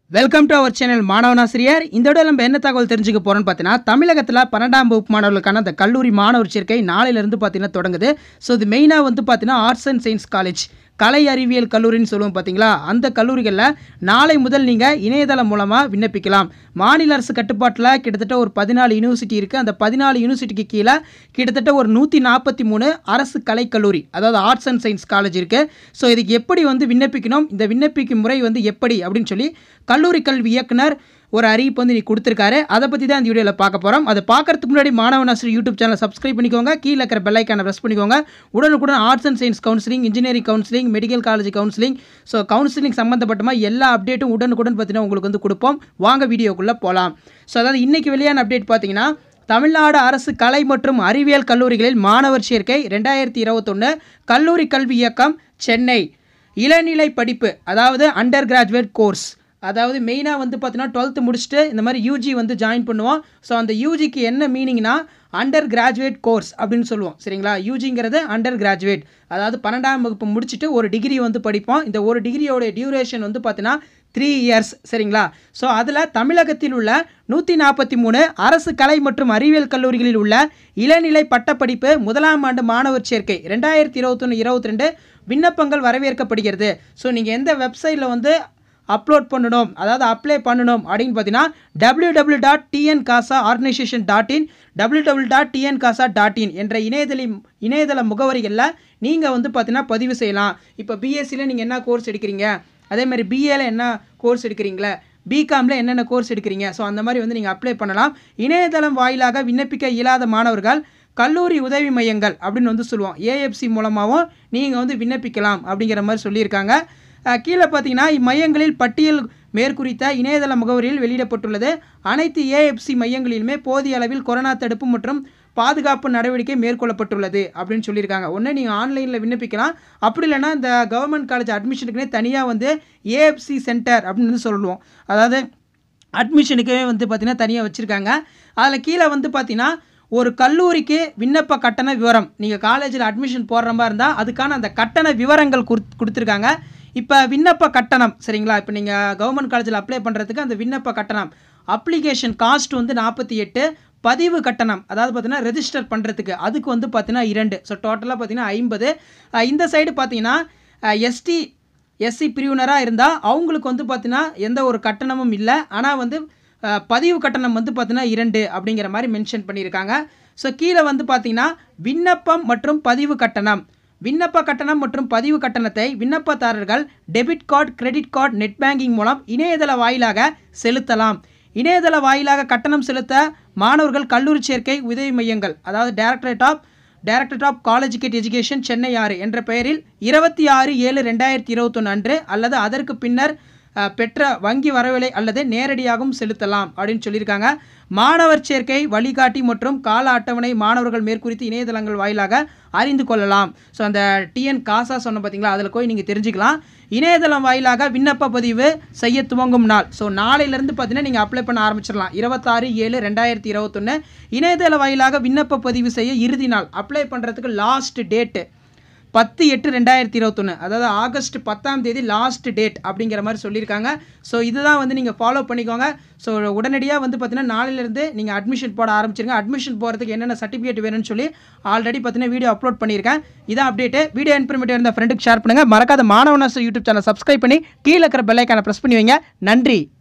welcome to அவர் channel மாணவனாசிரியர் இந்த விட நம்ம என்ன தகவல் தெரிஞ்சுக்க போகிறோம்னு பார்த்தீங்கன்னா தமிழகத்தில் பன்னெண்டாம் வகுப்பு மாணவர்களுக்கான அந்த கல்லூரி மாணவர் சேர்க்கை நாளையிலேருந்து பார்த்தீங்கன்னா தொடங்குது ஸோ இது மெயினாக வந்து பார்த்தீங்கன்னா ஆர்ட்ஸ் அண்ட் சயின்ஸ் காலேஜ் கலை அறிவியல் கல்லூரின்னு சொல்லுவோம் பார்த்தீங்களா அந்த கல்லூரிகளில் நாளை முதல் நீங்கள் இணையதளம் மூலமாக விண்ணப்பிக்கலாம் மாநில அரசு கட்டுப்பாட்டில் கிட்டத்தட்ட ஒரு பதினாலு யூனிவர்சிட்டி இருக்குது அந்த பதினாலு யூனிவர்சிட்டிக்கு கீழே கிட்டத்தட்ட ஒரு நூற்றி நாற்பத்தி மூணு அரசு கலைக்கல்லூரி அதாவது ஆர்ட்ஸ் அண்ட் சயின்ஸ் காலேஜ் இருக்குது ஸோ இதுக்கு எப்படி வந்து விண்ணப்பிக்கணும் இந்த விண்ணப்பிக்கும் முறை வந்து எப்படி அப்படின்னு சொல்லி கல்லூரி கல்வி இயக்குனர் ஒரு அறிவிப்பு வந்து நீ கொடுத்துருக்காரு அதை பற்றி தான் இந்த வீடியோவில் பார்க்க போகிறோம் அதை பார்க்கறதுக்கு முன்னாடி மாணவனாசிரியர் யூடியூப் சேனல் சப்ஸ்கிரைப் பண்ணிக்கோங்க கீழே இருக்கிற பெல் ஐக்கானை ப்ரெஸ் பண்ணிக்கோங்க உடனுக்குடன் arts and science counselling engineering counselling medical college counselling so counselling சம்மந்தப்பட்டமா எல்லா அப்டேட்டும் உடனுக்குடன் பார்த்தீங்கன்னா உங்களுக்கு வந்து கொடுப்போம் வாங்க வீடியோக்குள்ளே போகலாம் ஸோ அதாவது இன்றைக்கி வெளியான அப்டேட் பார்த்தீங்கன்னா தமிழ்நாடு அரசு கலை மற்றும் அறிவியல் கல்லூரிகளில் மாணவர் சேர்க்கை ரெண்டாயிரத்தி இருபத்தொன்று கல்லூரி கல்வி இயக்கம் சென்னை இளநிலை படிப்பு அதாவது அண்டர் கிராஜுவேட் கோர்ஸ் அதாவது மெயினாக வந்து பார்த்தீங்கன்னா டுவெல்த்து முடிச்சுட்டு இந்த மாதிரி யூஜி வந்து ஜாயின் பண்ணுவோம் ஸோ அந்த யூஜிக்கு என்ன மீனிங்னா அண்டர் கிராஜுவேட் கோர்ஸ் அப்படின்னு சொல்லுவோம் சரிங்களா யூஜிங்கிறது அண்டர் கிராஜுவேட் அதாவது பன்னெண்டாம் வகுப்பு முடிச்சுட்டு ஒரு டிகிரி வந்து படிப்போம் இந்த ஒரு டிகிரியோட டியூரேஷன் வந்து பார்த்தீங்கன்னா த்ரீ இயர்ஸ் சரிங்களா ஸோ அதில் தமிழகத்தில் உள்ள நூற்றி நாற்பத்தி மூணு அரசு கலை மற்றும் அறிவியல் கல்லூரிகளில் உள்ள இளநிலை பட்டப்படிப்பு முதலாம் ஆண்டு மாணவர் சேர்க்கை ரெண்டாயிரத்தி இருபத்தொன்று இருபத்தி ரெண்டு விண்ணப்பங்கள் வரவேற்கப்படுகிறது ஸோ நீங்கள் எந்த வெப்சைட்டில் வந்து அப்லோட் பண்ணணும் அதாவது அப்ளை பண்ணணும் அப்படின்னு பார்த்தீங்கன்னா W W dot TN GASA organisation dot in W W dot TN GASA dot in என்ற இணையதள இணையதள முகவரிகளில் நீங்கள் வந்து பார்த்தீங்கன்னா பதிவு செய்யலாம் இப்போ பிஎஸ்சியில் நீங்கள் என்ன கோர்ஸ் எடுக்கிறீங்க அதே மாதிரி பிஏல என்ன கோர்ஸ் எடுக்கிறீங்களா பிகாமில் என்னென்ன கோர்ஸ் எடுக்கிறீங்க ஸோ அந்த மாதிரி வந்து நீங்கள் அப்ளை பண்ணலாம் இணையதளம் வாயிலாக விண்ணப்பிக்க இயலாத மாணவர்கள் கல்லூரி உதவி மையங்கள் அப்படின்னு வந்து சொல்லுவோம் ஏஎஃப்சி மூலமாகவும் நீங்கள் வந்து விண்ணப்பிக்கலாம் அப்படிங்கிற மாதிரி சொல்லியிருக்காங்க அஹ் கீழே பார்த்தீங்கன்னா இம்மையங்களில் பட்டியல் மேற்குறித்த இணையதள முகவரியில் வெளியிடப்பட்டுள்ளது அனைத்து ஏஎஃப்சி மையங்களிலுமே போதிய அளவில் கொரோனா தடுப்பு மற்றும் பாதுகாப்பு நடவடிக்கை மேற்கொள்ளப்பட்டுள்ளது அப்படின்னு சொல்லியிருக்காங்க ஒன்று நீங்கள் ஆன்லைனில் விண்ணப்பிக்கலாம் அப்படி இல்லைன்னா இந்த கவர்மெண்ட் காலேஜ் அட்மிஷனுக்குனே தனியாக வந்து ஏஎஃப்சி சென்டர் அப்படின்னு வந்து சொல்லுவோம் அதாவது அட்மிஷனுக்கே வந்து பார்த்திங்கன்னா தனியாக வச்சுருக்காங்க அதில் கீழே வந்து பார்த்திங்கன்னா ஒரு கல்லூரிக்கு விண்ணப்ப கட்டண விவரம் நீங்கள் காலேஜில் அட்மிஷன் போடுற மாதிரி இருந்தால் அதுக்கான அந்த கட்டண விவரங்கள் கொடுத் கொடுத்துருக்காங்க இப்போ விண்ணப்ப கட்டணம் சரிங்களா இப்போ நீங்கள் கவர்மெண்ட் காலேஜில் அப்ளை பண்ணுறதுக்கு அந்த விண்ணப்ப கட்டணம் அப்ளிகேஷன் காஸ்ட் வந்து நாற்பத்தி எட்டு பதிவு கட்டணம் அதாவது பார்த்தீங்கன்னா ரெஜிஸ்டர் பண்ணுறதுக்கு அதுக்கு வந்து பார்த்தீங்கன்னா இரண்டு ஸோ டோட்டலாக பார்த்தீங்கன்னா ஐம்பது இந்த சைடு பார்த்தீங்கன்னா எஸ்டி எஸ்சி பிரிவினராக இருந்தால் அவங்களுக்கு வந்து பார்த்தீங்கன்னா எந்த ஒரு கட்டணமும் இல்லை ஆனால் வந்து அஹ், பதிவு கட்டணம் வந்து பார்த்தீங்கன்னா இரண்டு அப்படிங்கிற மாதிரி மென்ஷன் பண்ணியிருக்காங்க ஸோ கீழே வந்து பார்த்தீங்கன்னா விண்ணப்பம் மற்றும் பதிவு கட்டணம் விண்ணப்ப கட்டணம் மற்றும் பதிவு கட்டணத்தை விண்ணப்பதாரர்கள் debit card credit card net banking மூலம் இணையதள வாயிலாக செலுத்தலாம் இணையதள வாயிலாக கட்டணம் செலுத்த மாணவர்கள் கல்லூரி சேர்க்கை உதவி மையங்கள் அதாவது directorate of directorate of collegiate education Chennai ஆறு என்ற பெயரில் இருபத்தி ஆறு ஏழு ரெண்டாயிரத்தி இருபத்தொன்று அன்று அல்லது அதற்கு பின்னர் அஹ், பெற்ற வங்கி வரவில்லை அல்லது நேரடியாகவும் செலுத்தலாம் அப்படின்னு சொல்லியிருக்காங்க மாணவர் சேர்க்கை வழிகாட்டி மற்றும் கால அட்டவணை மாணவர்கள் மேற்குறித்து இணையதளங்கள் வாயிலாக அறிந்து கொள்ளலாம் ஸோ அந்த டிஎன் காசா சொன்ன பார்த்தீங்களா அதில் போய் நீங்கள் தெரிஞ்சுக்கலாம் இணையதளம் வாயிலாக விண்ணப்ப பதிவு செய்ய துவங்கும் நாள் ஸோ நாளையிலேருந்து பார்த்தீங்கன்னா நீங்கள் அப்ளை பண்ண ஆரம்பிச்சிடலாம் இருபத்தாறு ஏழு ரெண்டாயிரத்தி இருபத்தொன்று இணையதள வாயிலாக விண்ணப்ப பதிவு செய்ய இறுதி நாள் அப்ளை பண்ணுறதுக்கு லாஸ்ட் டேட்டு பத்து எட்டு ரெண்டாயிரத்தி இருபத்தொன்று அதாவது ஆகஸ்ட் பத்தாம் தேதி லாஸ்ட் டேட் அப்படிங்கிற மாதிரி சொல்லியிருக்காங்க ஸோ இதுதான் வந்து நீங்கள் ஃபாலோ பண்ணிக்கோங்க ஸோ உடனடியாக வந்து பார்த்தீங்கன்னா நாளையிலேருந்து நீங்கள் அட்மிஷன் போட ஆரம்பிச்சிருங்க அட்மிஷன் போகிறதுக்கு என்னென்ன சர்டிஃபிகேட் வேணும்னு சொல்லி ஆல்ரெடி பார்த்தீங்கன்னா வீடியோ அப்லோட் பண்ணியிருக்கேன் இதான் அப்டேட்டு வீடியோ இன்ஃபர்மேட்டிவ் இருந்த ஃப்ரெண்டுக்கு ஷேர் பண்ணுங்கள் மறக்காத மாணவனாசு யூடியூப் சேனல் சப்ஸ்கிரைப் பண்ணி கீழே இருக்கிற பெல்லைக்கான ப்ரெஸ் பண்ணி வைங்க நன்றி